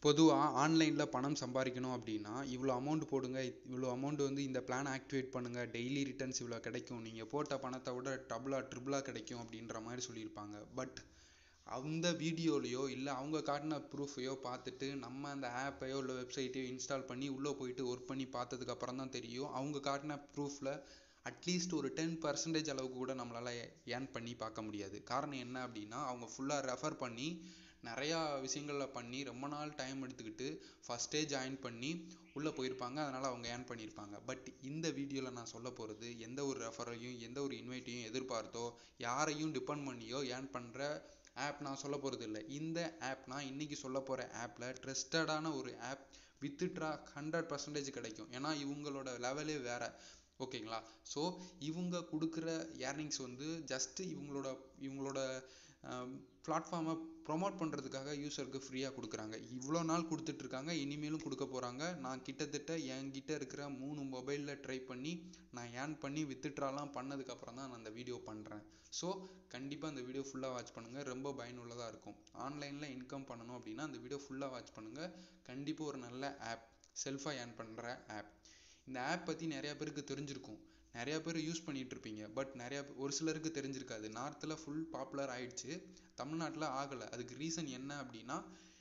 பொதுவாக ஆன்லைனில் பணம் சம்பாதிக்கணும் அப்படின்னா இவ்வளோ அமௌண்ட் போடுங்க இவ்வளோ அமௌண்ட் வந்து இந்த பிளான் ஆக்டிவேட் பண்ணுங்கள் டெய்லி ரிட்டர்ன்ஸ் இவ்வளோ கிடைக்கும் நீங்கள் போட்ட பணத்தை விட டபுளாக ட்ரிபிளாக கிடைக்கும் அப்படின்ற மாதிரி சொல்லியிருப்பாங்க பட் அந்த வீடியோலையோ இல்லை அவங்க காட்டின ப்ரூஃபையோ பார்த்துட்டு நம்ம அந்த ஆப்பையோ இல்லை வெப்சைட்டையோ இன்ஸ்டால் பண்ணி உள்ளே போயிட்டு ஒர்க் பண்ணி பார்த்ததுக்கு அப்புறம் தான் தெரியும் அவங்க காட்டின ப்ரூஃபில் அட்லீஸ்ட் ஒரு டென் பர்சன்டேஜ் அளவுக்கு கூட நம்மளால் ஏர்ன் பண்ணி பார்க்க முடியாது காரணம் என்ன அப்படின்னா அவங்க ஃபுல்லாக ரெஃபர் பண்ணி நிறையா விஷயங்களில் பண்ணி ரொம்ப நாள் டைம் எடுத்துக்கிட்டு ஃபஸ்ட்டே ஜாயின் பண்ணி உள்ளே போயிருப்பாங்க அதனால் அவங்க ஏர்ன் பண்ணியிருப்பாங்க பட் இந்த வீடியோவில் நான் சொல்ல போகிறது எந்த ஒரு ரெஃபரையும் எந்த ஒரு இன்வைட்டையும் எதிர்பார்த்தோ யாரையும் டிபெண்ட் பண்ணியோ ஏர்ன் பண்ணுற ஆப் நான் சொல்ல போகிறது இல்லை இந்த ஆப் நான் இன்னைக்கு சொல்ல போகிற ஆப்பில் ட்ரஸ்டடான ஒரு ஆப் வித்ட்ரா ஹண்ட்ரட் பர்சன்டேஜ் கிடைக்கும் ஏன்னா இவங்களோட லெவலே வேற ஓகேங்களா ஸோ இவங்க கொடுக்குற ஏர்னிங்ஸ் வந்து ஜஸ்ட்டு இவங்களோட இவங்களோட பிளாட்ஃபார்மை ப்ரொமோட் பண்ணுறதுக்காக யூசருக்கு ஃப்ரீயாக கொடுக்குறாங்க இவ்வளோ நாள் கொடுத்துட்ருக்காங்க இனிமேலும் கொடுக்க போகிறாங்க நான் கிட்டத்தட்ட என்கிட்ட இருக்கிற மூணு மொபைலில் ட்ரை பண்ணி நான் ஏர்ன் பண்ணி வித்ட்ராலாம் பண்ணதுக்கப்புறம் தான் நான் அந்த வீடியோ பண்ணுறேன் ஸோ கண்டிப்பாக அந்த வீடியோ ஃபுல்லாக வாட்ச் பண்ணுங்கள் ரொம்ப பயனுள்ளதாக இருக்கும் ஆன்லைனில் இன்கம் பண்ணணும் அப்படின்னா அந்த வீடியோ ஃபுல்லாக வாட்ச் பண்ணுங்கள் கண்டிப்பாக ஒரு நல்ல ஆப் செல்ஃபாக ஏர்ன் பண்ணுற ஆப் இந்த ஆப் பற்றி நிறையா பேருக்கு தெரிஞ்சிருக்கும் நிறையா பேர் யூஸ் பண்ணிட்டு இருப்பீங்க பட் நிறையா ஒரு சிலருக்கு தெரிஞ்சிருக்காது நார்த்தில் ஃபுல் பாப்புலர் ஆயிடுச்சு தமிழ்நாட்டில் ஆகலை அதுக்கு ரீசன் என்ன அப்படின்னா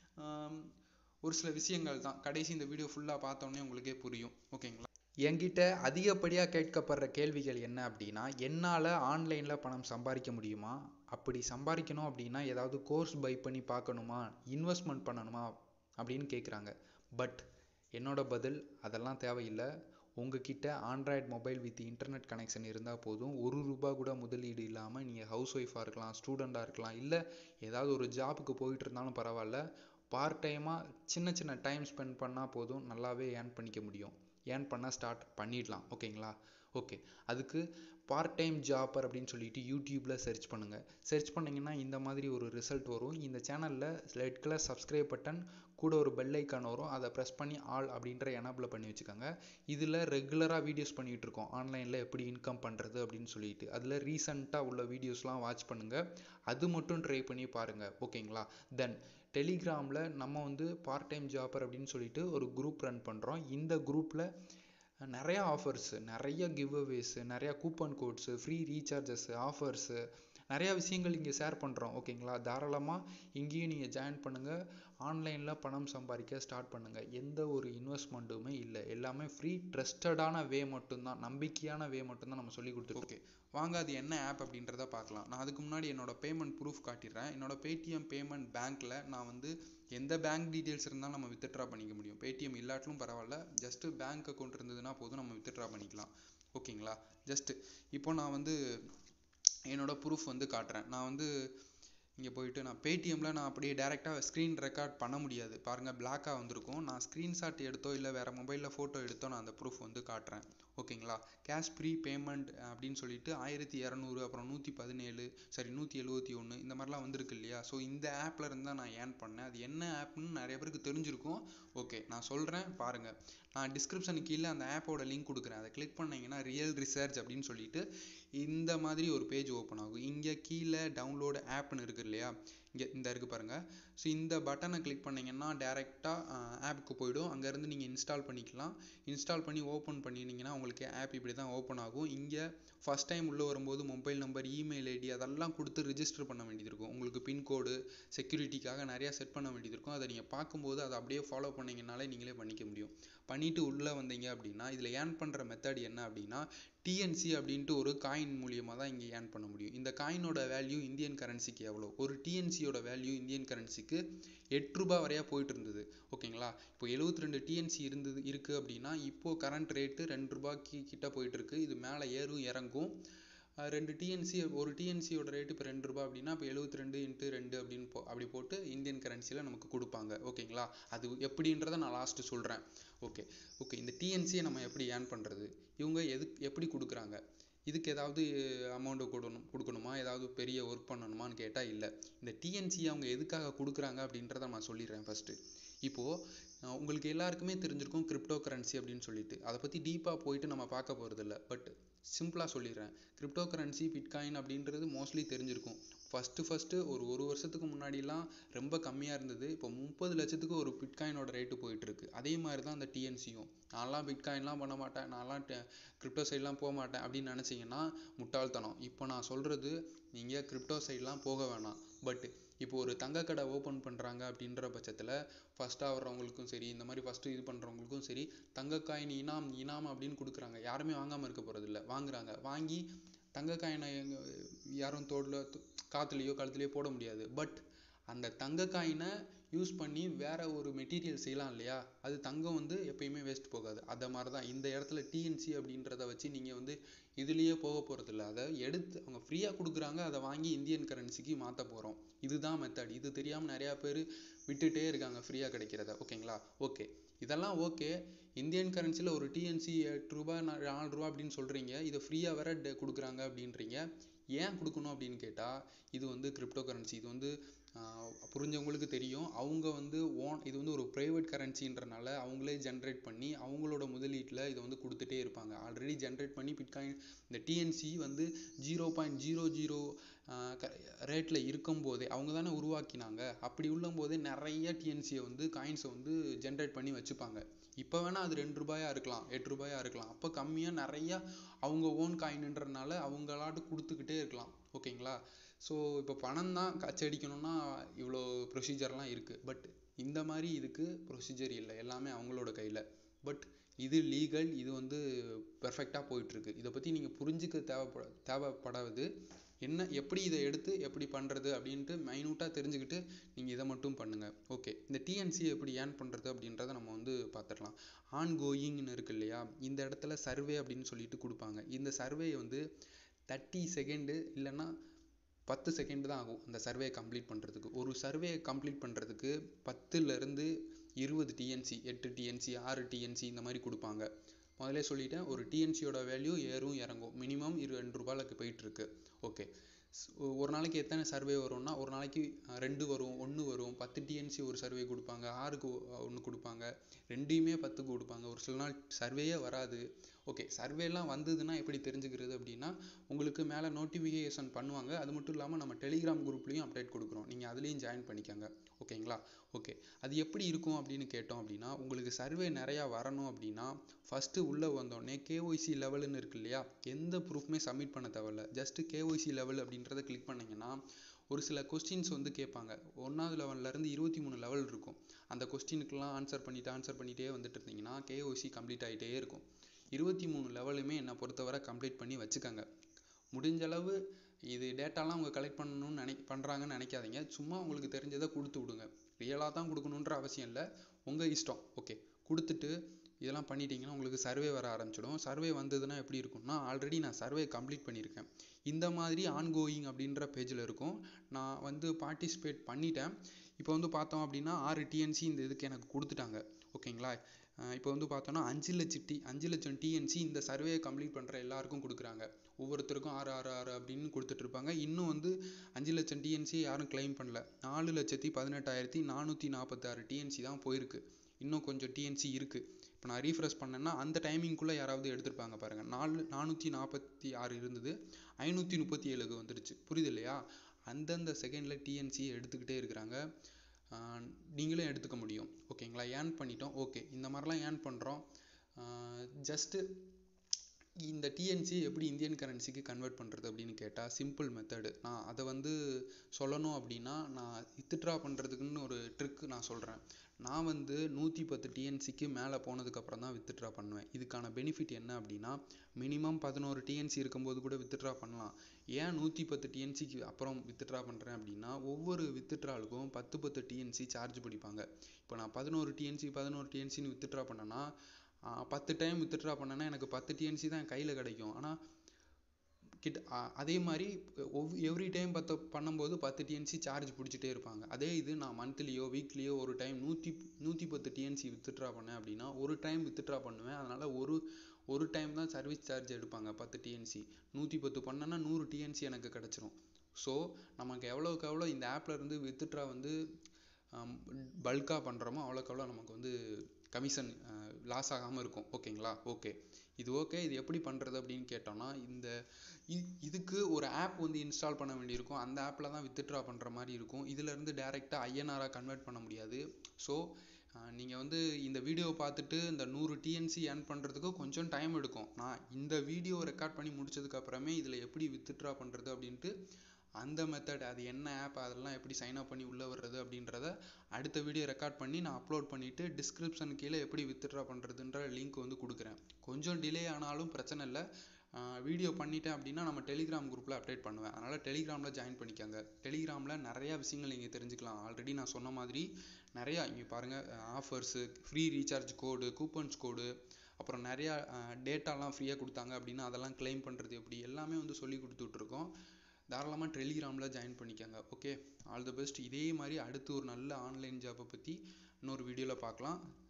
ஒரு சில விஷயங்கள் தான் கடைசி இந்த வீடியோ ஃபுல்லாக பார்த்தோன்னே உங்களுக்கே புரியும் ஓகேங்களா என்கிட்ட அதிகப்படியாக கேட்கப்படுற கேள்விகள் என்ன அப்படின்னா என்னால் ஆன்லைனில் பணம் சம்பாதிக்க முடியுமா அப்படி சம்பாதிக்கணும் அப்படின்னா ஏதாவது கோர்ஸ் பை பண்ணி பார்க்கணுமா இன்வெஸ்ட்மெண்ட் பண்ணணுமா அப்படின்னு கேட்குறாங்க பட் என்னோட பதில் அதெல்லாம் தேவையில்லை உங்ககிட்ட Android mobile with internet connection இருந்தால் போதும் ஒரு ரூபா கூட முதலீடு இல்லாமல் நீங்கள் ஹவுஸ் ஒய்ஃபாக இருக்கலாம் ஸ்டூடெண்ட்டாக இருக்கலாம் இல்லை ஏதாவது ஒரு ஜாபுக்கு போயிட்டு இருந்தாலும் பரவாயில்ல பார்ட் டைமாக சின்ன சின்ன டைம் ஸ்பெண்ட் பண்ணால் போதும் நல்லாவே ஏர்ன் பண்ணிக்க முடியும் ஏர்ன் பண்ண ஸ்டார்ட் பண்ணிடலாம் ஓகேங்களா ஓகே அதுக்கு பார்ட் டைம் ஜாப்பர் அப்படின்னு சொல்லிட்டு யூடியூப்பில் சர்ச் பண்ணுங்கள் சர்ச் பண்ணிங்கன்னா இந்த மாதிரி ஒரு ரிசல்ட் வரும் இந்த சேனலில் ரெட் கலர் சப்ஸ்கிரைப் பட்டன் கூட ஒரு பெல் ஐக்கான் வரும் அதை ப்ரெஸ் பண்ணி ஆல் அப்படின்ற எனபிள் பண்ணி வச்சுக்கோங்க இதில் ரெகுலராக வீடியோஸ் பண்ணிகிட்டு இருக்கோம் ஆன்லைனில் எப்படி இன்கம் பண்ணுறது அப்படின்னு சொல்லிட்டு அதில் ரீசண்டாக உள்ள வீடியோஸ்லாம் வாட்ச் பண்ணுங்கள் அது மட்டும் ட்ரை பண்ணி பாருங்கள் ஓகேங்களா தென் டெலிகிராமில் நம்ம வந்து பார்ட் டைம் ஜாப்பர் அப்படின்னு சொல்லிட்டு ஒரு குரூப் ரன் பண்ணுறோம் இந்த குரூப்பில் நிறையா ஆஃபர்ஸு நிறைய கிவ் அவேஸு நிறையா coupon codes free recharges offers நிறையா விஷயங்கள் இங்கே ஷேர் பண்ணுறோம் ஓகேங்களா தாராளமாக இங்கேயும் நீங்கள் ஜாயின் பண்ணுங்கள் ஆன்லைனில் பணம் சம்பாதிக்க ஸ்டார்ட் பண்ணுங்கள் எந்த ஒரு இன்வெஸ்ட்மெண்ட்டுமே இல்லை எல்லாமே ஃப்ரீ ட்ரஸ்டடான வே மட்டும்தான் நம்பிக்கையான வே மட்டும்தான் நம்ம சொல்லி கொடுத்துருக்கோம் ஓகே வாங்க அது என்ன ஆப் அப்படின்றத பார்க்கலாம் நான் அதுக்கு முன்னாடி என்னோட பேமெண்ட் ப்ரூஃப் காட்டிடுறேன் என்னோட பேடிஎம் பேமெண்ட் பேங்க்கில் நான் வந்து எந்த பேங்க் டீட்டெயில்ஸ் இருந்தாலும் நம்ம வித்ட்ரா பண்ணிக்க முடியும் பேடிஎம் இல்லாட்டிலும் பரவாயில்ல ஜஸ்ட்டு பேங்க் அக்கௌண்ட் இருந்ததுன்னா போதும் நம்ம வித்ட்ரா பண்ணிக்கலாம் ஓகேங்களா ஜஸ்ட்டு இப்போ நான் வந்து என்னோட ப்ரூஃப் வந்து காட்டுறேன் நான் வந்து இங்கே போயிட்டு நான் பேடிஎம்மில் நான் அப்படியே டேரெக்டாக ஸ்க்ரீன் ரெக்கார்ட் பண்ண முடியாது பாருங்கள் பிளாக்காக வந்திருக்கும் நான் ஸ்க்ரீன்ஷாட் எடுத்தோ இல்லை வேறு மொபைலில் ஃபோட்டோ எடுத்தோ நான் அந்த ப்ரூஃப் வந்து காட்டுறேன் ஓகேங்களா கேஷ் ஃப்ரீ பேமெண்ட் அப்படின்னு சொல்லிட்டு ஆயிரத்தி இரநூறு அப்புறம் நூற்றி பதினேழு சரி நூற்றி எழுபத்தி ஒன்று இந்த மாதிரிலாம் வந்திருக்கு இல்லையா ஸோ இந்த ஆப்பில் இருந்து தான் நான் ஏர்ன் பண்ணேன் அது என்ன ஆப்னு நிறைய பேருக்கு தெரிஞ்சிருக்கும் ஓகே நான் சொல்கிறேன் பாருங்கள் நான் டிஸ்கிரிப்ஷனுக்கு கீழே அந்த ஆப்போட லிங்க் கொடுக்குறேன் அதை கிளிக் பண்ணிங்கன்னா ரியல் ரிசர்ச் அப்படின்னு சொல்லிட்டு இந்த மாதிரி ஒரு பேஜ் ஓப்பன் ஆகும் இங்கே கீழே டவுன்லோடு ஆப்னு இருக்குது இல்லையா இங்கே இந்த இருக்குது பாருங்கள் ஸோ இந்த பட்டனை கிளிக் பண்ணிங்கன்னா டேரெக்டாக ஆப்புக்கு போயிடும் அங்கேருந்து நீங்கள் இன்ஸ்டால் பண்ணிக்கலாம் இன்ஸ்டால் பண்ணி ஓப்பன் பண்ணினீங்கன்னா உங்களுக்கு ஆப் இப்படி தான் ஓப்பன் ஆகும் இங்கே ஃபஸ்ட் டைம் உள்ளே வரும்போது மொபைல் நம்பர் இமெயில் ஐடி அதெல்லாம் கொடுத்து ரிஜிஸ்டர் பண்ண வேண்டியது இருக்கும் உங்களுக்கு பின்கோடு செக்யூரிட்டிக்காக நிறையா செட் பண்ண வேண்டியது இருக்கும் அதை நீங்கள் பார்க்கும்போது அதை அப்படியே ஃபாலோ பண்ணிங்கனாலே நீங்களே பண்ணிக்க முடியும் பண்ணிவிட்டு உள்ளே வந்தீங்க அப்படின்னா இதில் ஏர்ன் பண்ணுற மெத்தட் என்ன அப்படின்னா டிஎன்சி அப்படின்ட்டு ஒரு காயின் மூலியமாக தான் இங்கே ஏர்ன் பண்ண முடியும் இந்த காயினோட வேல்யூ இந்தியன் கரன்சிக்கு எவ்வளோ ஒரு டிஎன்சியோட வேல்யூ இந்தியன் கரன்சிக்கு எட்டு ரூபாய் வரையா போயிட்டு இருந்தது ஓகேங்களா இப்போ எழுபத்தி ரெண்டு டிஎன்சி இருந்தது இருக்குது அப்படின்னா இப்போது கரண்ட் ரேட்டு ரெண்டு ரூபாய்க்கு கிட்ட போயிட்டு இருக்கு இது மேலே ஏறும் இறங்கும் ரெண்டு டிஎன்சி ஒரு டிஎன்சியோட ரேட்டு இப்போ ரெண்டு ரூபா அப்படின்னா இப்போ எழுபத்தி ரெண்டு இன்ட்டு ரெண்டு அப்படின்னு போ அப்படி போட்டு இந்தியன் கரன்சியில் நமக்கு கொடுப்பாங்க ஓகேங்களா அது எப்படின்றத நான் லாஸ்ட்டு சொல்கிறேன் ஓகே ஓகே இந்த டிஎன்சியை நம்ம எப்படி ஏர்ன் பண்ணுறது இவங்க எது எப்படி கொடுக்குறாங்க இதுக்கு ஏதாவது அமௌண்ட்டு கொடுக்கணும் கொடுக்கணுமா ஏதாவது பெரிய ஒர்க் பண்ணணுமான்னு கேட்டால் இல்லை இந்த டிஎன்சி அவங்க எதுக்காக கொடுக்குறாங்க அப்படின்றத நான் சொல்லிடுறேன் ஃபஸ்ட்டு இப்போது உங்களுக்கு எல்லாருக்குமே தெரிஞ்சிருக்கும் கிரிப்டோ கரன்சி அப்படின்னு சொல்லிட்டு அதை பற்றி டீப்பாக போயிட்டு நம்ம பார்க்க போகிறதில்ல பட் சிம்பிளாக சொல்லிடுறேன் கிரிப்டோ கரன்சி பிட்காயின் அப்படின்றது மோஸ்ட்லி தெரிஞ்சிருக்கும் first first ஒரு ஒரு வருஷத்துக்கு முன்னாடிலாம் ரொம்ப கம்மியா இருந்தது இப்போ முப்பது லட்சத்துக்கு ஒரு பிட்காயினோட rate போயிட்டு இருக்கு அதே மாதிரிதான் இந்த TNC யும் நான்லாம் பிட்காயின்லாம் பண்ண மாட்டேன் நான்லாம் crypto side லாம் போக மாட்டேன் அப்படின்னு நினைச்சீங்கன்னா முட்டாள்தனம் இப்போ நான் சொல்றது நீங்க crypto side லாம் போக வேணாம் but இப்போ ஒரு தங்கக்கடை open பண்றாங்க அப்படின்ற பட்சத்துல first ஆ வர்றவங்களுக்கும் சரி இந்த மாதிரி first இது பண்றவங்களுக்கும் சரி தங்க காயின் இனாம் இனாம் அப்படின்னு கொடுக்குறாங்க யாருமே வாங்காம இருக்க போறதில்ல வாங்குறாங்க வாங்கி தங்க காயினை யாரும் தோல்ல காத்துலயோ கழுத்துலயோ போட முடியாது but அந்த தங்க காயினை use பண்ணி வேற ஒரு material செய்யலாம் இல்லையா அது தங்கம் வந்து எப்பயுமே waste போகாது அந்த மாதிரிதான் இந்த இடத்துல TNC அப்படின்றத வச்சு நீங்க வந்து இதுலயே போக போறதில்ல அதை எடுத்து அவங்க free ஆ கொடுக்குறாங்க அதை வாங்கி இந்தியன் currency க்கு மாத்த போறோம் இதுதான் method இது தெரியாம நிறைய பேரு விட்டுட்டே இருக்காங்க free ஆ கிடைக்கிறத okay ங்களா okay இதெல்லாம் okay இந்தியன் currency ல ஒரு TNC எட்டு ரூபாய் நாலு ரூபாய் அப்படின்னு சொல்றீங்க இதை free ஆ வேற கொடுக்குறாங்க அப்படின்றீங்க ஏன் கொடுக்கணும் அப்படின்னு கேட்டா இது வந்து ptocurrency இது வந்து ஆஹ் புரிஞ்சவங்களுக்கு தெரியும் அவங்க வந்து own இது வந்து ஒரு private currency ன்றனால அவங்களே generate பண்ணி அவங்களோட முதலீட்டுல இதை வந்து கொடுத்துட்டே இருப்பாங்க already generate பண்ணி பிட்காயின் இந்த TNC வந்து zero point zero zero ஆஹ் rate ல இருக்கும்போதே அவங்க தானே உருவாக்கினாங்க அப்படி போதே நிறைய TNC ய வந்து coins அ வந்து generate பண்ணி வச்சுப்பாங்க இப்ப வேணா அது ரெண்டு ரூபாயா இருக்கலாம் எட்டு ரூபாயா இருக்கலாம் அப்ப கம்மியா நிறைய அவங்க own coin ன்றனால அவங்களாட்டு கொடுத்துக்கிட்டே இருக்கலாம் okay ங்களா so இப்போ பணம் தான் அச்சடிக்கணும்னா இவ்வளோ procedure லாம் இருக்கு but இந்த மாதிரி இதுக்கு procedure இல்லை எல்லாமே அவங்களோட கையில but இது legal இது வந்து perfect ஆ போயிட்டு இருக்கு இதை பத்தி நீங்க புரிஞ்சுக்க தேவைப்பட தேவைப்படாது என்ன எப்படி இதை எடுத்து எப்படி பண்றது அப்படின்ட்டு minute ஆ தெரிஞ்சுக்கிட்டு நீங்க இதை மட்டும் பண்ணுங்க okay இந்த TNC ய எப்படி earn பண்றது அப்படின்றத நம்ம வந்து பார்த்திடலாம் ongoing ன்னு இருக்கு இல்லையா இந்த இடத்துல survey அப்படின்னு சொல்லிட்டு கொடுப்பாங்க இந்த survey வந்து thirty second இல்லைன்னா பத்து second தான் ஆகும் இந்த survey complete பண்றதுக்கு ஒரு survey complete பண்றதுக்கு பத்துல இருந்து இருபது TNC எட்டு TNC ஆறு TNC இந்த மாதிரி கொடுப்பாங்க முதல்லயே சொல்லிட்டேன் ஒரு TNC யோட value ஏறும் இறங்கும் minimum இரு ரெண்டு ரூபாய்க்கு போயிட்டு இருக்கு okay ஒரு நாளைக்கு எத்தனை survey வரும்னா ஒரு நாளைக்கு ரெண்டு வரும் ஒண்ணு வரும் பத்து TNC ஒரு survey கொடுப்பாங்க ஆறுக்கு ஒண்ணு கொடுப்பாங்க ரெண்டையுமே பத்துக்கு கொடுப்பாங்க ஒரு சில நாள் survey யே வராது okay survey எல்லாம் வந்ததுன்னா எப்படி தெரிஞ்சுக்கிறது அப்படின்னா உங்களுக்கு மேல notification பண்ணுவாங்க அது மட்டும் இல்லாம நம்ம டெலிகிராம் group லயும் update கொடுக்குறோம் நீங்க அதுலயும் join பண்ணிக்கோங்க okay ங்களா okay அது எப்படி இருக்கும் அப்படின்னு கேட்டோம் அப்படின்னா உங்களுக்கு survey நிறைய வரணும் அப்படின்னா first உள்ள வந்தோடனே KYC level ன்னு இருக்கு இல்லையா எந்த proof மே submit பண்ண தேவையில்ல just KYC level அப்படின்றத click பண்ணீங்கன்னா ஒரு சில questions வந்து கேட்பாங்க ஒண்ணாவது level ல இருந்து இருபத்தி மூணு level இருக்கும் அந்த question க்கு எல்லாம் answer பண்ணிட்டு answer பண்ணிட்டே வந்துட்டு இருந்தீங்கன்னா KYC complete ஆயிட்டே இருக்கும் இருபத்தி மூணு level லுமே என்னை பொறுத்தவரை complete பண்ணி வச்சுக்கோங்க முடிஞ்ச அளவு இது data லாம் அவங்க collect பண்ணணும்னு நினை பண்றாங்கன்னு நினைக்காதீங்க சும்மா உங்களுக்கு தெரிஞ்சதை கொடுத்து விடுங்க real ஆ தான் கொடுக்கணுன்ற அவசியம் இல்லை உங்க இஷ்டம் okay கொடுத்துட்டு இதெல்லாம் பண்ணிட்டீங்கன்னா உங்களுக்கு survey வர ஆரம்பிச்சிடும் survey வந்ததுன்னா எப்படி இருக்கும்னா already நான் survey complete பண்ணியிருக்கேன் இந்த மாதிரி ongoing அப்படின்ற page ல இருக்கும் நான் வந்து participate பண்ணிட்டேன் இப்போ வந்து பார்த்தோம் அப்படின்னா ஆறு TNC இந்த இதுக்கு எனக்கு கொடுத்துட்டாங்க okay ங்களா அஹ் இப்போ வந்து பார்த்தோம்னா அஞ்சு லட்சம் T அஞ்சு லட்சம் TNC இந்த survey ய complete பண்ற எல்லாருக்கும் கொடுக்குறாங்க ஒவ்வொருத்தருக்கும் ஆறு ஆறு ஆறு அப்படின்னு கொடுத்துட்டு இருப்பாங்க இன்னும் வந்து அஞ்சு லட்சம் TNC யாரும் claim பண்ணல நாலு லட்சத்தி பதினெட்டாயிரத்தி நானூத்தி நாற்பத்தாறு TNC தான் போயிருக்கு இன்னும் கொஞ்சம் TNC இருக்கு இப்போ நான் refresh பண்ணேன்னா அந்த timing குள்ள யாராவது எடுத்திருப்பாங்க பாருங்க நாலு நானூத்தி நாற்பத்தி ஆறு இருந்தது ஐநூத்தி முப்பத்தி ஏழுக்கு வந்துருச்சு புரியுது இல்லையா அந்தந்த second ல TNC ய எடுத்துக்கிட்டே இருக்கிறாங்க ஆஹ் நீங்களும் எடுத்துக்க முடியும் okay ங்களா earn பண்ணிட்டோம் okay இந்த மாதிரிலாம் earn பண்றோம் ஆஹ் just இந்த TNC எப்படி இந்தியன் currency க்கு convert பண்றது அப்படின்னு கேட்டா simple method நான் அதை வந்து சொல்லணும் அப்படின்னா நான் withdraw பண்றதுக்குன்னு ஒரு trick நான் சொல்றேன் நான் வந்து நூத்தி பத்து TNC க்கு மேல போனதுக்கு அப்புறம் தான் withdraw பண்ணுவேன் இதுக்கான benefit என்ன அப்படின்னா minimum பதினோரு TNC இருக்கும்போது கூட withdraw பண்ணலாம் ஏன் நூத்தி பத்து TNC க்கு அப்புறம் withdraw பண்றேன் அப்படின்னா ஒவ்வொரு withdrawal க்கும் பத்து பத்து TNC charge பிடிப்பாங்க இப்போ நான் பதினோரு TNC பதினோரு TNC ன்னு withdraw பண்ணேன்னா ஆஹ் பத்து time withdraw பண்ணேன்னா எனக்கு பத்து TNC தான் என் கையில கிடைக்கும் ஆனா கிட்ட அஹ் அதே மாதிரி ஒவ் every time பத்து பண்ணும்போது பத்து TNC charge பிடிச்சிட்டே இருப்பாங்க அதே இது நான் monthly யோ weekly யோ ஒரு time நூத்தி நூத்தி பத்து TNC withdraw பண்ணேன் அப்படின்னா ஒரு time withdraw பண்ணுவேன் அதனால ஒரு ஒரு time தான் service charge எடுப்பாங்க பத்து TNC நூத்தி பத்து பண்ணேன்னா நூறு TNC எனக்கு கிடைச்சிரும் so நமக்கு எவ்வளவுக்கு எவ்வளவு இந்த app ல இருந்து withdraw வந்து ஆஹ் bulk ஆ பண்றோமோ அவ்வளவுக்கு அவ்வளவு நமக்கு வந்து commission ஆஹ் loss ஆகாம இருக்கும் okay ங்களா okay இது okay இது எப்படி பண்றது அப்படின்னு கேட்டோம்னா இந்த இ~ இதுக்கு ஒரு app வந்து install பண்ண வேண்டியிருக்கும் அந்த app ல தான் withdraw பண்ற மாதிரி இருக்கும் இதுல இருந்து direct ஆ INR ஆ convert பண்ண முடியாது so அஹ் நீங்க வந்து இந்த video வ பார்த்துட்டு இந்த நூறு TNC earn பண்றதுக்கு கொஞ்சம் time எடுக்கும் நான் இந்த video record பண்ணி முடிச்சதுக்கு அப்புறமே இதுல எப்படி withdraw பண்றது அப்படின்ட்டு அந்த method அது என்ன app அதெல்லாம் எப்படி sign up பண்ணி உள்ள வர்றது அப்படின்றத அடுத்த video record பண்ணி நான் upload பண்ணிட்டு description கீழ எப்படி withdraw பண்றதுன்ற link வந்து கொடுக்குறேன் கொஞ்சம் delay ஆனாலும் பிரச்சனை இல்ல ஆஹ் video பண்ணிட்டேன் அப்படின்னா நம்ம டெலிகிராம் group ல update பண்ணுவேன் அதனால டெலிகிராம்ல join பண்ணிக்கோங்க டெலிகிராம்ல நிறைய விஷயங்கள் நீங்க தெரிஞ்சுக்கலாம் already நான் சொன்ன மாதிரி நிறைய இங்க பாருங்க offers free recharge code coupons code அப்புறம் நிறைய data எல்லாம் free ஆ கொடுத்தாங்க அப்படின்னா அதெல்லாம் claim பண்றது எப்படி எல்லாமே வந்து சொல்லி கொடுத்துட்டு இருக்கோம் தாராளமா டெலிகிராம்ல join பண்ணிக்கோங்க okay all the best இதே மாதிரி அடுத்து ஒரு நல்ல online job அ பத்தி இன்னொரு video ல பார்க்கலாம்